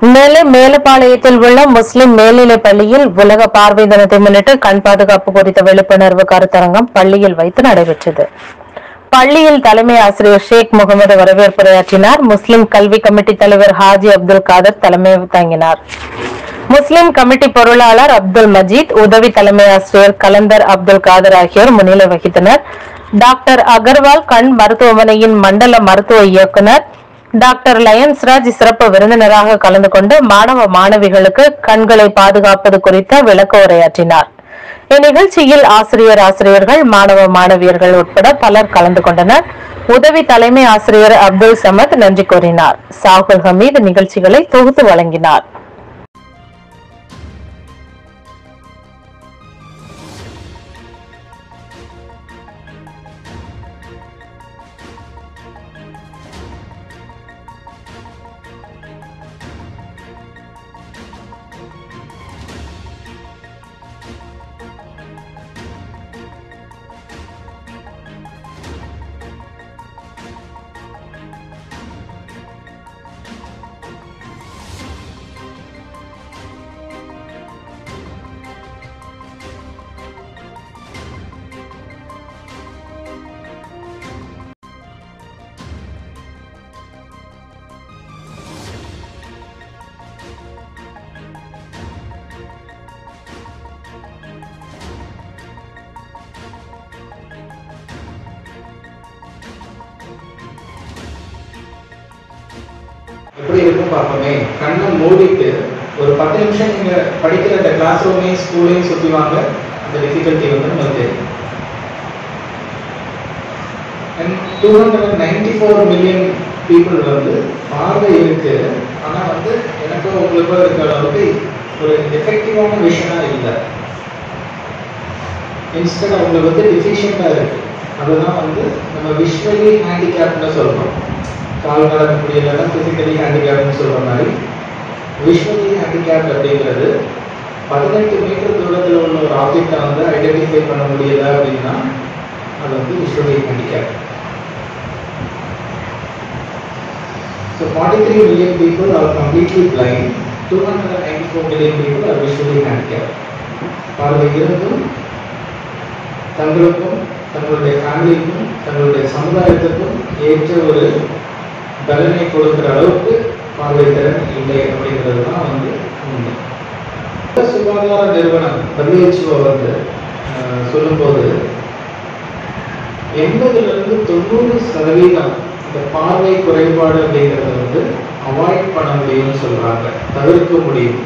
நெல்லை மேலப்பாளையத்தில் உள்ள முஸ்லிம் மேல்நிலைப் பள்ளியில் உலக பார்வை தினத்தை முன்னிட்டு கண் பாதுகாப்பு குறித்த விழிப்புணர்வு கருத்தரங்கம் பள்ளியில் வைத்து நடைபெற்றது பள்ளியில் தலைமை ஆசிரியர் ஷேக் முகமது வரவேற்புரையாற்றினார் முஸ்லிம் கல்வி கமிட்டி தலைவர் ஹாஜி அப்துல் காதர் தலைமை தாங்கினார் முஸ்லிம் கமிட்டி பொருளாளர் அப்துல் மஜீத் உதவி தலைமை ஆசிரியர் கலந்தர் அப்துல் காதர் ஆகியோர் முன்னிலை வகித்தனர் டாக்டர் அகர்வால் கண் மருத்துவமனையின் மண்டல மருத்துவ இயக்குனர் டாக்டர் லயன்ஸ்ராஜ் சிறப்பு விருந்தினராக கலந்து கொண்டு மாணவ மாணவிகளுக்கு கண்களை பாதுகாப்பது குறித்த விளக்க உரையாற்றினார் இந்நிகழ்ச்சியில் ஆசிரியர் ஆசிரியர்கள் மாணவ மாணவியர்கள் உட்பட பலர் கலந்து கொண்டனர் உதவி தலைமை ஆசிரியர் அப்துல் சமத் நன்றி கூறினார் சாகுல் ஹமீது நிகழ்ச்சிகளை தொகுத்து வழங்கினார் எப்படி இருக்கும் பார்ப்போமே கண்ணை மூடிட்டு ஒரு பத்து நிமிஷம் நீங்க படிக்கிற அந்த கிளாஸ் ரூமையும் ஸ்கூலையும் சுத்தி வாங்க அந்த டிஃபிகல்ட்டி வந்து நமக்கு தெரியும் two hundred ninety four million people வந்து பார்வை இருக்கு ஆனா வந்து எனக்கும் உங்களுக்கும் இருக்கிற அளவுக்கு ஒரு எஃபெக்டிவான விஷனா இல்லை இன்ஸ்டன்ட் அவங்களுக்கு வந்து டிஃபிஷியண்டா இருக்கு அதுதான் வந்து நம்ம விஷுவலி ஹேண்டிகேப்னு சொல்றோம் கால் நடக்க முடியலன்னா பிசிக்கலி ஹேண்டிகேப்னு சொல்ற மாதிரி விஷுவலி ஹேண்டிகேப் அப்படிங்கிறது பதினெட்டு மீட்டர் தூரத்தில் உள்ள ஒரு ஆப்ஜெக்டை வந்து ஐடென்டிஃபை பண்ண முடியல அப்படின்னா அது வந்து visually handicap So 43 million people are completely blind. 294 million people are visually handicapped. பார்வை இருந்தும் தங்களுக்கும் தங்களுடைய ஃபேமிலிக்கும் தங்களுடைய சமுதாயத்துக்கும் ஏற்ற ஒரு பலனை கொடுக்கிற அளவுக்கு பார்வை திறன் இல்லை அப்படிங்கிறது தான் வந்து உண்மை உலக சுகாதார நிறுவனம் WHO வந்து அஹ், சொல்லும்போது எண்பதுல இருந்து தொண்ணூறு சதவீதம் இந்த பார்வை குறைபாடு அப்படிங்கிறத வந்து அவாய்ட் பண்ண முடியும்னு சொல்றாங்க தவிர்க்க முடியும்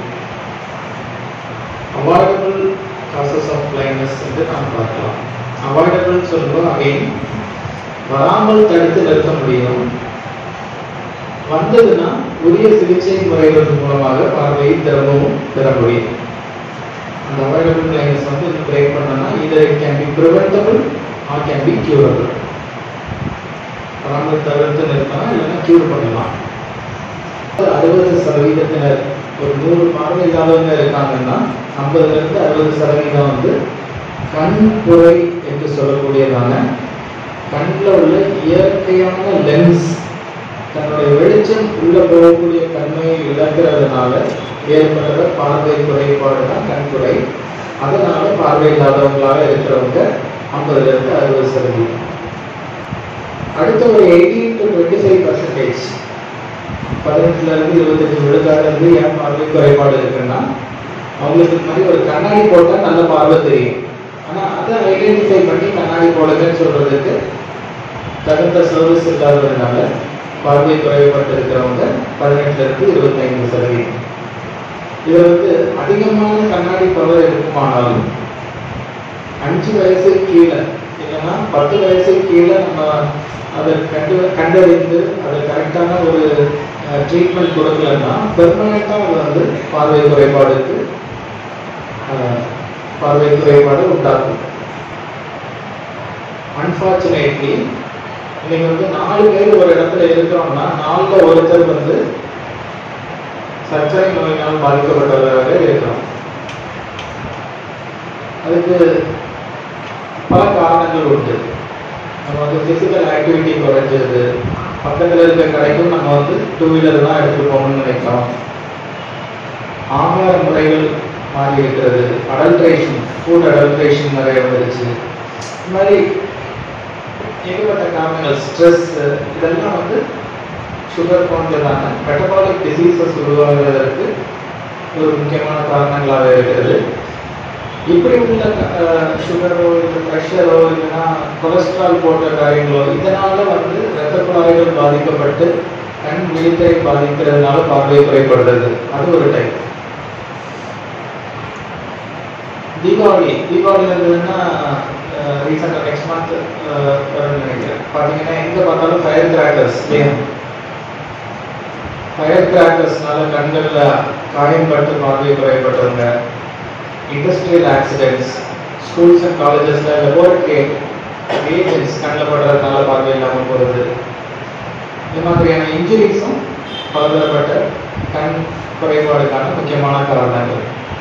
அவாய்டபிள் காசஸ் ஆஃப் பிளைண்ட்னஸ் என்று நாம் பார்க்கலாம் அவாய்டபிள் சொல்லும்போது அகைன் வராமல் தடுத்து நிறுத்த முடியும் வந்ததுன்னா உரிய சிகிச்சை முறைகள் மூலமாக பார்வையை திரும்பவும் பெற முடியும் அந்த அவாய்டபிள் பிளைண்ட்னஸ் வந்து இன்னும் பிரேக் பண்ணனா இது can be preventable or can be curable வராமல் தவிர்த்து நிறுத்தலாம் இல்லைன்னா கியூர் பண்ணலாம் அறுபது சதவீதத்தினர் ஒரு நூறு பார்வை இல்லாதவங்க இருக்காங்கன்னா ஐம்பதுல இருந்து அறுபது சதவீதம் வந்து கண் புரை என்று சொல்லக்கூடியதான கண்ணில் உள்ள இயற்கையான லென்ஸ் தன்னுடைய வெளிச்சம் உள்ள போகக்கூடிய தன்மையை இழக்கிறதுனால ஏற்படுற பார்வை குறைபாடு தான் கண் குறை அதனால பார்வை இல்லாதவங்களாக இருக்கிறவங்க ஐம்பதுல இருந்து அறுபது சதவீதம் அடுத்த ஒரு eighteen to twenty five percentage பதினெட்டுல இருந்து இருபத்தஞ்சு விழுக்காடு இருந்து ஏன் பார்வை குறைபாடு இருக்குன்னா அவங்களுக்கு இந்த மாதிரி ஒரு கண்ணாடி போட்டால் நல்ல பார்வை தெரியும் ஆனா அதை ஐடென்டிஃபை பண்ணி கண்ணாடி போடுங்கன்னு சொல்றதுக்கு தகுந்த சர்வீஸ் இல்லாததுனால பார்வை குறைபாட்டு இருக்கிறவங்க பதினெட்டுல இருந்து இருபத்தைந்து சதவீதம் இது வந்து அதிகமான கண்ணாடி பவர் இருக்குமானாலும் அஞ்சு வயசு கீழே இல்லைன்னா பத்து வயசு கீழே நம்ம அதை கண்டு கண்டறிந்து அது கரெக்டான ஒரு ட்ரீட்மெண்ட் கொடுக்கலன்னா பெர்மனண்டாக அது வந்து பார்வை குறைபாடுக்கு அஹ், பார்வை குறைபாடு உண்டாக்கும் அன்பார்ச்சுனேட்லி இன்னைக்கு வந்து நாலு பேர் ஒரு இடத்துல இருக்கிறோம்னா நாலுல ஒருத்தர் வந்து சர்க்கரை நோயினால் பாதிக்கப்பட்டவராக இருக்கிறோம் அதுக்கு பல காரணங்கள் உண்டு நம்ம வந்து ஃபிசிக்கல் ஆக்டிவிட்டி குறைஞ்சது பக்கத்தில் இருக்க கடைக்கும் நம்ம வந்து டூ வீலர் தான் எடுத்துட்டு போகணும்னு நினைக்கிறோம் ஆகார முறைகள் மாறி இருக்கிறது அடல்ட்ரேஷன் ஃபுட் அடல்ட்ரேஷன் நிறைய வந்துருச்சு இந்த மாதிரி ஏகப்பட்ட காரணங்கள் ஸ்ட்ரெஸ் இதெல்லாம் வந்து சுகர் போன்றதான மெட்டபாலிக் டிசீசஸ் உருவாகுவதற்கு ஒரு முக்கியமான காரணங்களாக இருக்கிறது இப்படி உள்ள சுகரோ இல்லை ப்ரெஷரோ இல்லைன்னா கொலஸ்ட்ரால் போன்ற காரியங்களோ இதனால வந்து இரத்த குழாய்கள் பாதிக்கப்பட்டு கண் விழித்தை பாதிக்கிறதுனால பார்வை குறைபடுறது அது ஒரு டைப் தீபாவளி தீபாவளி வந்ததுன்னா ரீசெண்டாக நெக்ஸ்ட் மந்த் வரும்னு நினைக்கிறேன் பார்த்தீங்கன்னா எங்கே பார்த்தாலும் ஃபயர் கிராக்கர்ஸ் இல்லையா ஃபயர் கிராக்கர்ஸ்னால கண்களில் காயம்பட்டு பார்வை குறைபட்டவங்க இண்டஸ்ட்ரியல் ஆக்சிடென்ட்ஸ் ஸ்கூல்ஸ் அண்ட் காலேஜஸில் லெபோரட்டரி ஏஜென்ட்ஸ் கண்ணில் படுறதுனால பார்வை இல்லாமல் போகிறது இந்த மாதிரியான இன்ஜுரிஸும் பலதரப்பட்ட கண் குறைபாடுக்கான முக்கியமான காரணங்கள்